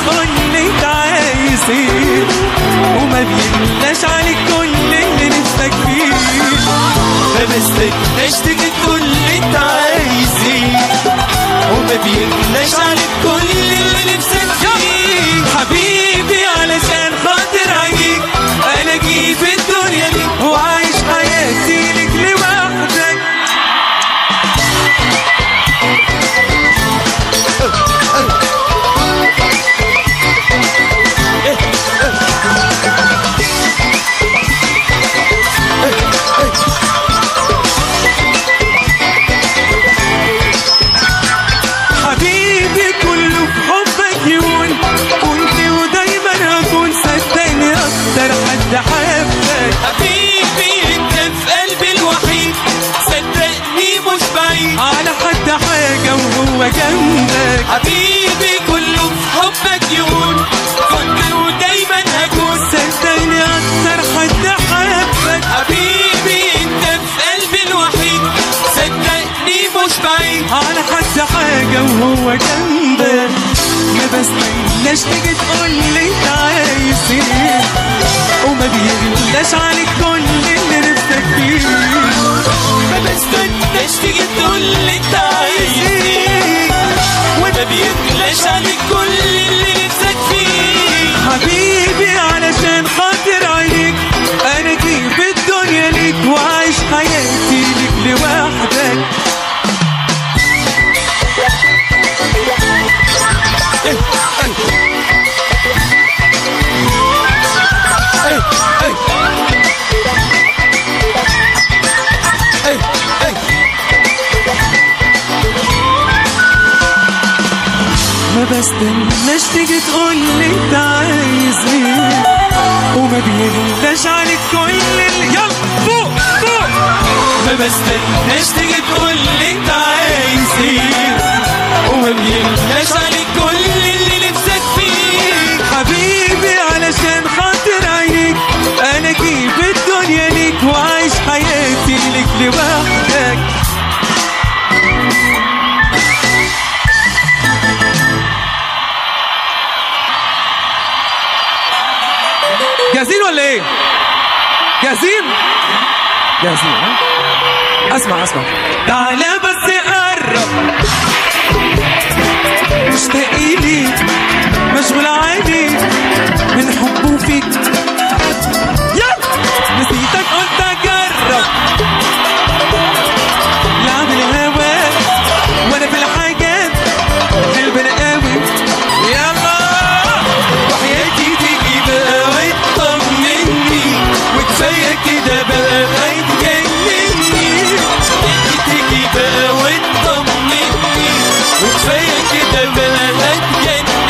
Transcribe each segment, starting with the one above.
تقول لي انت عايز ايه وما بيملاش عليك كل اللي نفسك فيه ما بستناش تيجي تقول لي انت عايز ايه وما بيملاش عليك كل اللي نفسك فيه حبيبي علشان خاطر عينيك انا اجيب الدنيا دي وعايش حياتي لك لوحدك حبيبي كله في حبك يهون كنت ودايما هكون صدقني اكتر حد حبك حبيبي انت في قلبي الوحيد صدقني مش بعيد على حد حاجة وهو جنبك حبيبي كله في حبك يهون كنت ودايما هكون صدقني اكتر حد حبك حبيبي انت في قلبي الوحيد صدقني مش بعيد على حد حاجة وهو جنبك ما بستناش تيجي تقول لي انت عايز ايه وما بيغلاش عليك كل اللي نفسك فيه ما بستناش تيجي تقول لي انت عايز ايه وما بيغلاش عليك كل اللي نفسك فيه حبيبي علشان خاطر عينيك انا جيب الدنيا ليك وعايش حياتي ليك لوحدك ما بستناش تيجي تقول لي انت عايز ايه وما بيغلاش عليك كل اللي يلا فوق فوق ما بستناش تيجي تقول لي انت عايز ايه وما بيغلاش عليك كل اللي نفسك فيه حبيبي علشان خاطر عينيك انا اجيب الدنيا ليك وعايش حياتي ليك لوحدك جاهزين ولا ايه؟ جاهزين؟ جاهزين ها؟ اسمع اسمع تعالى بس قرب مشتاق ليك مشغول عيني من حبه فيك يلا نسيتك قلت اجرب يعمل هواك وانا في الحاجات قلبنا قوي يلا وحياتي تيجي بقى وتطمني وكفايه كده بقى هتجنني تيجي بقى وتطمني وكفايه كده بقى هتجنني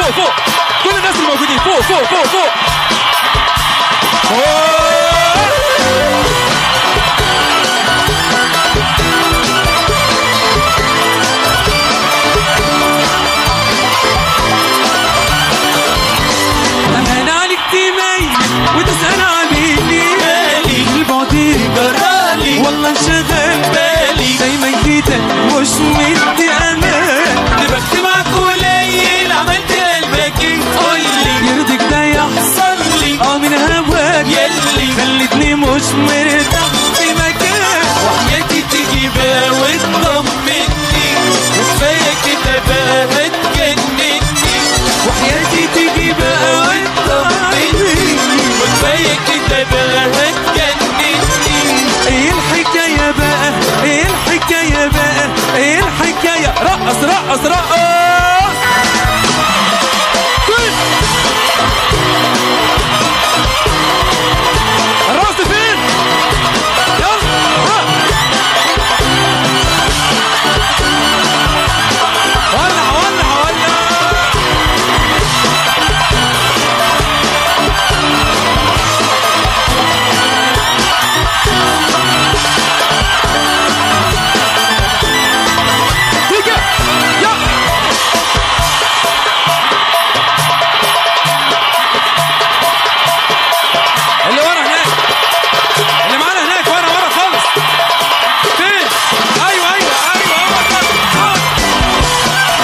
فوق فوق كل الناس الموجودين فوق فوق فوق فوق أنا عليك تميل وتسأل عليني مالي البعد جرالي والله انشغل بالي دايما كده مش مدي امان دبكت معاك قليل عملت قلبك قولي يرضيك ده يحصل صلي اه من هواك يلي خلتني مش مرتاح في مكان وحياتي تيجي بقى وتطمني وكفايه كده بقى هتجنني وحياتي تيجي بقى وتطمني وكفايه كده بقى هتجنني ايه الحكاية بقى ايه الحكاية بقى ايه الحكاية رقص رقص رقص كل الرقص فين يلا رقص. ولع ولع ولع تيجي يلا اللي ورا هناك اللي معانا هناك ورا ورا خالص فين ايوه ايوه ايوه هو ده. هو ده.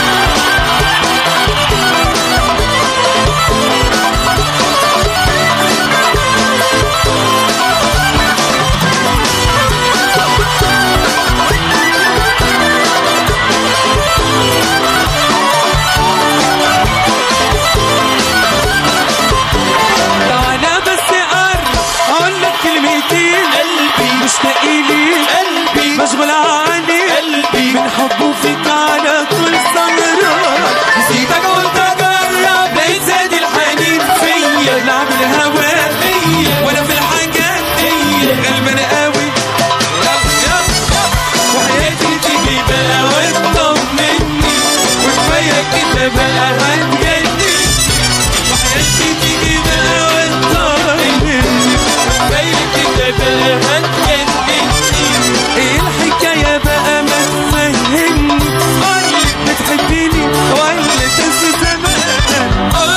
تعالى بس قرب اقول لك كلمتين قلبي مشتاق ليك قلبي مشغول عليك قلبي من حبه فيك على طول سهران نسيتك قلت اجرب لقيت زاد الحنين فيا لعب الهوى فيا وانا في الحاجات فيا غلبان قوي يلا يلا يلا وحياتي تيجي بقى وتطمني وكفايه كده بقى هتجنني وحياتي تيجي بقى وتطمني وكفايه كده بقى هتجنني ايه الحكاية بقى ما تفهمني قولي بتحبيني ولا تنسى زمان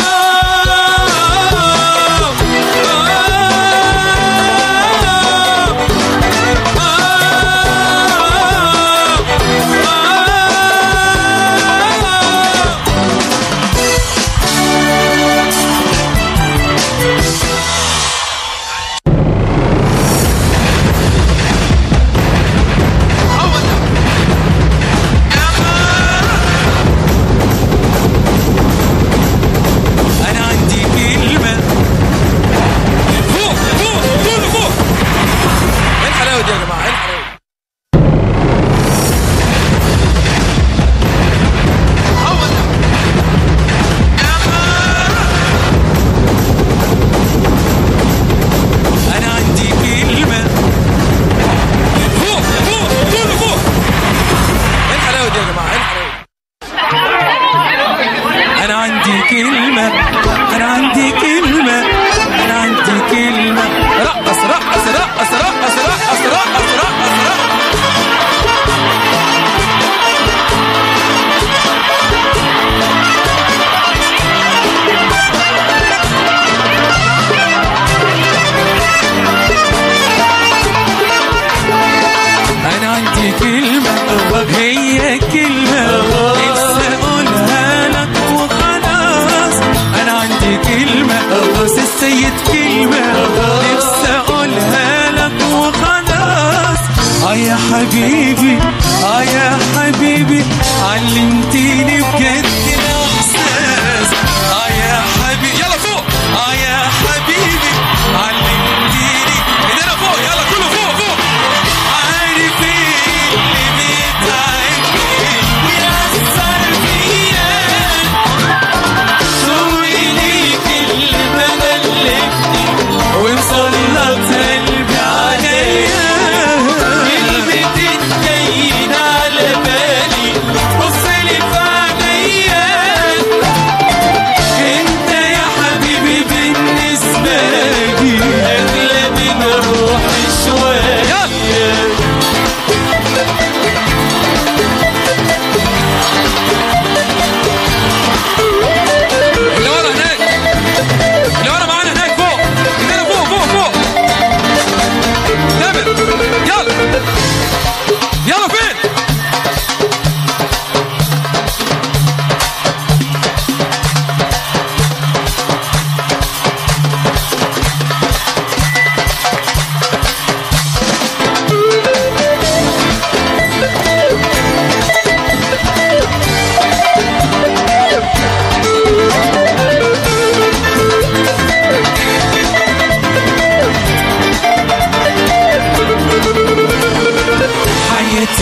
انا عندي كلمة فوق فوق فوق فوق ايه الحلاوة دي يا جماعة ايه الحلاوة دي؟ هو ده. انا عندي كلمة فوق فوق فوق فوق ايه الحلاوة دي يا جماعة ايه الحلاوة دي؟ انا عندي كلمة انا عندي كلمة انا عندي كلمة رقص رقص رقص رقص رقص رقص رقص رقص انا عندي كلمة هي كلمة نفسي اقولها لك وخلاص انا عندي كلمة بس السيد كلمة نفسي اقولها لك وخلاص اه يا حبيبي اه يا حبيبي علمتيني بجد الاحساس اه يا حبيبي يلا فوق اه يا حبيبي علمتيني ايدينا فوق يلا كله فوق فوق عارف ايه اللي بيتعبني ويأثر فيا شوقي ليك اللي مغلبني ومسلط قلبي عليا كلمتين جايين على بالي بص لي في عينيا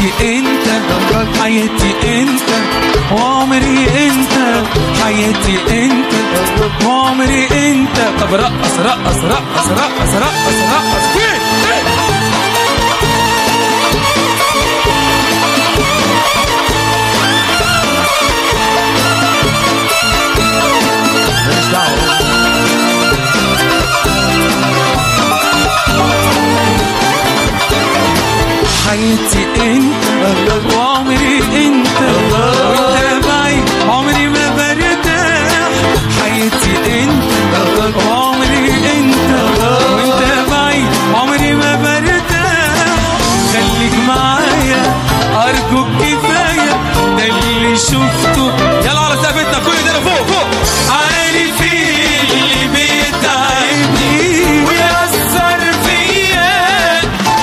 حياتي انت حياتي انت وعمري انت حياتي انت وعمري انت طب رقص رقص رقص رقص رقص رقص فين فين ماليش دعوه حياتي انت وعمري انت وانت بعيد عمري ما برتاح حياتي انت وعمري انت وانت بعيد عمري ما برتاح خليك معايا ارجوك كفايه ده اللي شفته يلا على سقفتنا كل ده فوق فوق عارف ايه اللي بيتعبني ويأثر فيا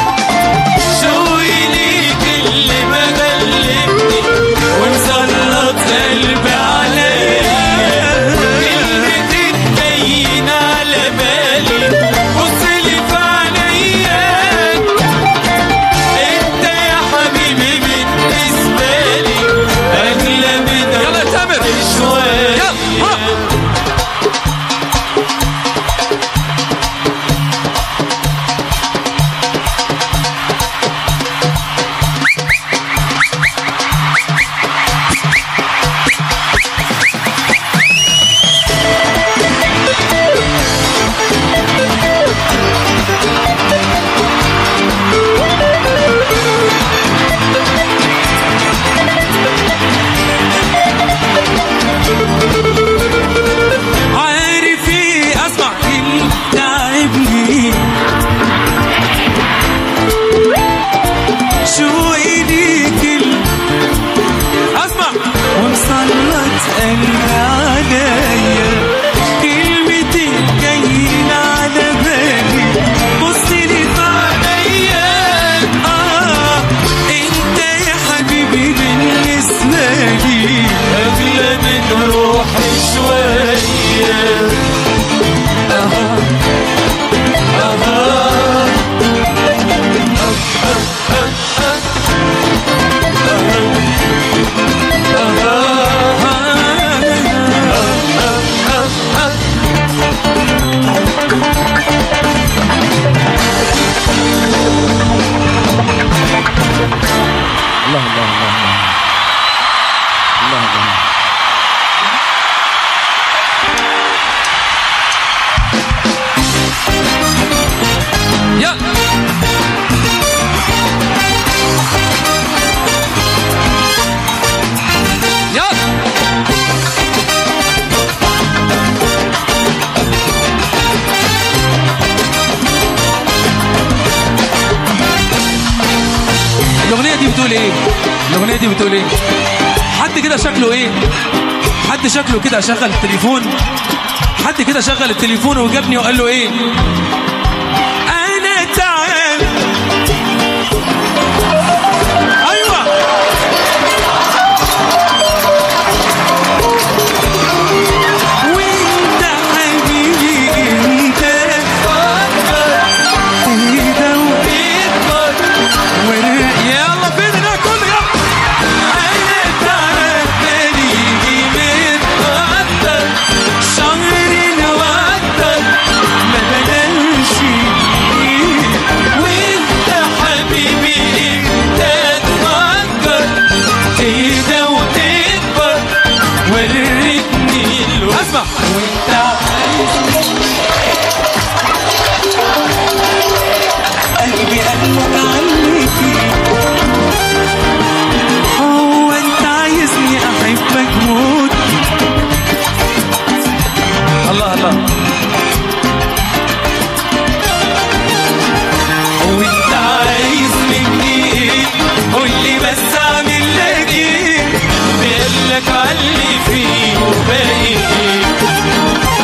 شوقي ليك اللي مغلبني ومسلط قلبي عليا كلمتك باين على بالي بص لي في عينيا انت يا حبيبي بالنسبه لي اغلى من يلا يا تامر شويه يلا عارف ايه اسمع كلمة تعبني شوقي ليك ال- اسمع ومسلط قلبي عليا كلمتك جايين على بالي بص لي في عينيا اه انت يا حبيبي بالنسبه لي اغلى من روحي شويه الله الله الله الله الله الله يلا يلا الأغنية دي بتقول إيه؟ الأغنية دي بتقول إيه؟ حد كده شكله إيه؟ حد شكله كده شغل التليفون حد كده شغل التليفون وجابني وقال له إيه؟ أنا تعال أيوه وانت حبيبي انت تهدى وتكبر ور- يلا فين هناك كله يلا انا تعبان يجي متقدر شهر نوتر ما بلاش وانت حبيبي انت تفكر تهدى وتكبر وريتني الوقت اسمع وانت قلبي قلبك عنك هو انت عايزني احبك موت الله الله وانت عايز مني ايه قول لي بس اعمل لك ايه بقول لك علي فيه وباقي ايه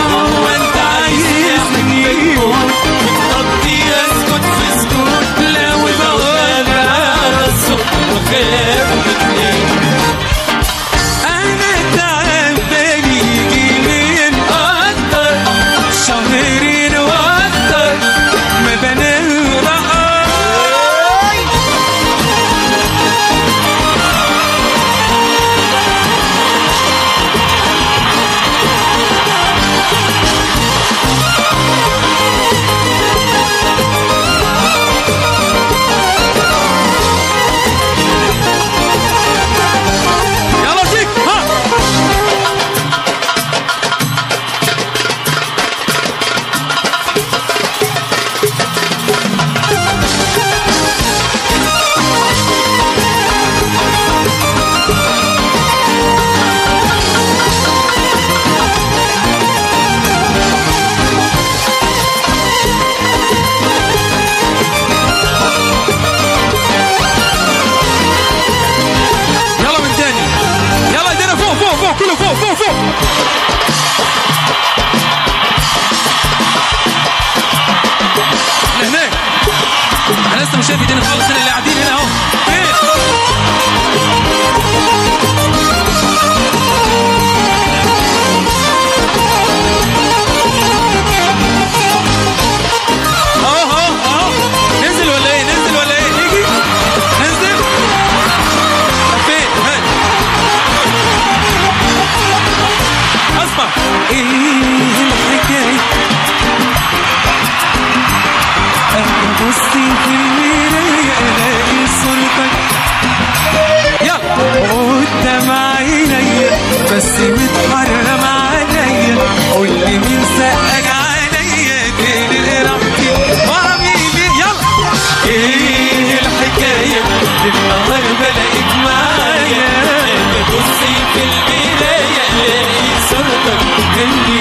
قدام عينيا بس متحرم عليا قول لي مين سقك عليا تاني راحتي واعمل ايه يلا ايه الحكايه النهار بلاقيك معايا بصي في المراية الاقي صورتك جنبي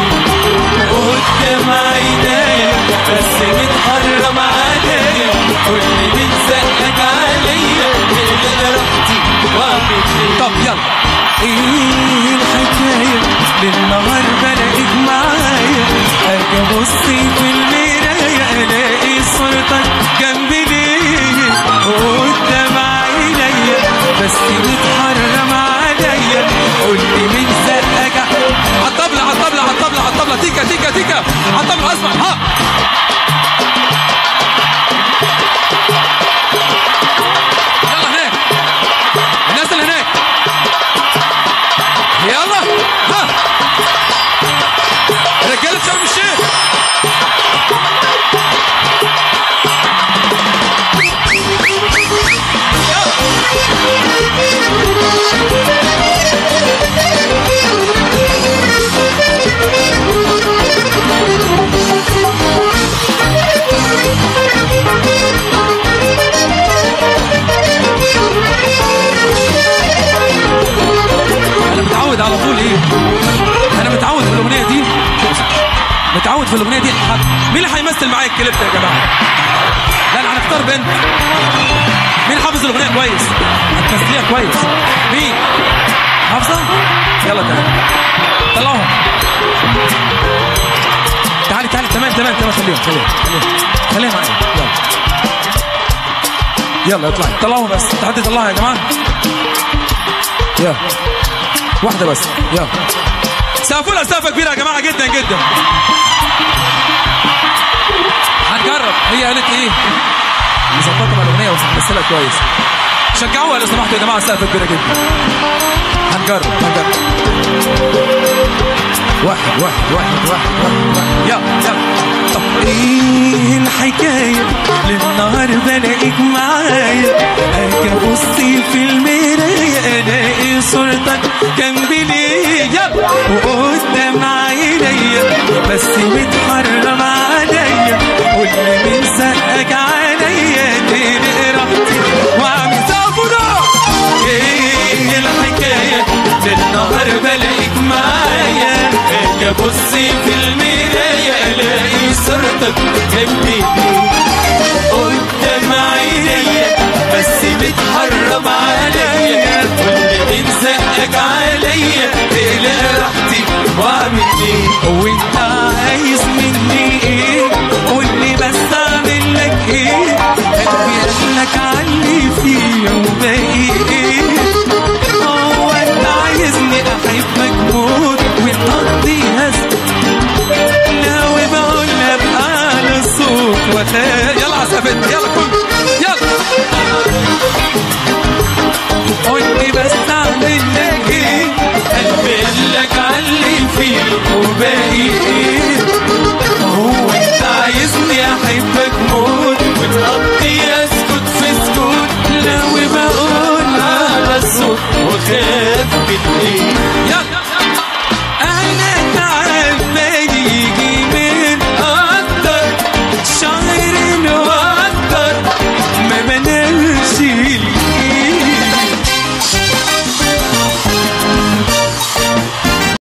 قدام عينيا بس متحرم عليا كل من زقك عليا اللي راحتي واعمل ايه طب يلا ايه الحكاية بالنهار بلاقيك معايا اجي ابصي في المراية الاقي صورتك جنبي ليه قدام عينيا بس متحرم عليا قول لي مين زقك عالطبلة عالطبلة عالطبلة عالطبلة تيكا تيكا تيكا عالطبلة اسمع ها يلا هناك الناس اللي هناك يلا ها رجاله شرم الشيخ انا متعود على طول ايه انا متعود في الاغنيه دي متعود في الاغنيه دي حد. مين اللي هيمثل معايا الكليب ده يا جماعه لا انا هنختار بنت مين حافظ الاغنيه كويس هتمثليها كويس مين حافظه يلا تعالى طلعوها تعالي تعالي تمام تمام تمام خليهم خليهم خليهم خليهم معايا يلا يلا اطلعي طلعوها بس حد يطلعها يا جماعه يلا واحدة بس يلا سقفوا لها سقفة كبيرة يا جماعة جدا جدا هنجرب هي قالت ايه مظبطة مع الأغنية وهتمثلها كويس شجعوها لو سمحتوا يا جماعة سقفة كبيرة جدا هنجرب هنجرب واحد واحد واحد واحد واحد, واحد. يلا يلا طب ايه الحكاية للنهار بلاقيك معايا اجي ابصي في المراية الاقي صورتك جنبي ليه يلا وقدام عينيا بس متحرم عليا قول لي مين سقك عليا تاني راحتي واعمل سافونا ايه الحكاية بالنهار بلاقيك معايا اجي ابصي في المراية الاقي صورتك جنبي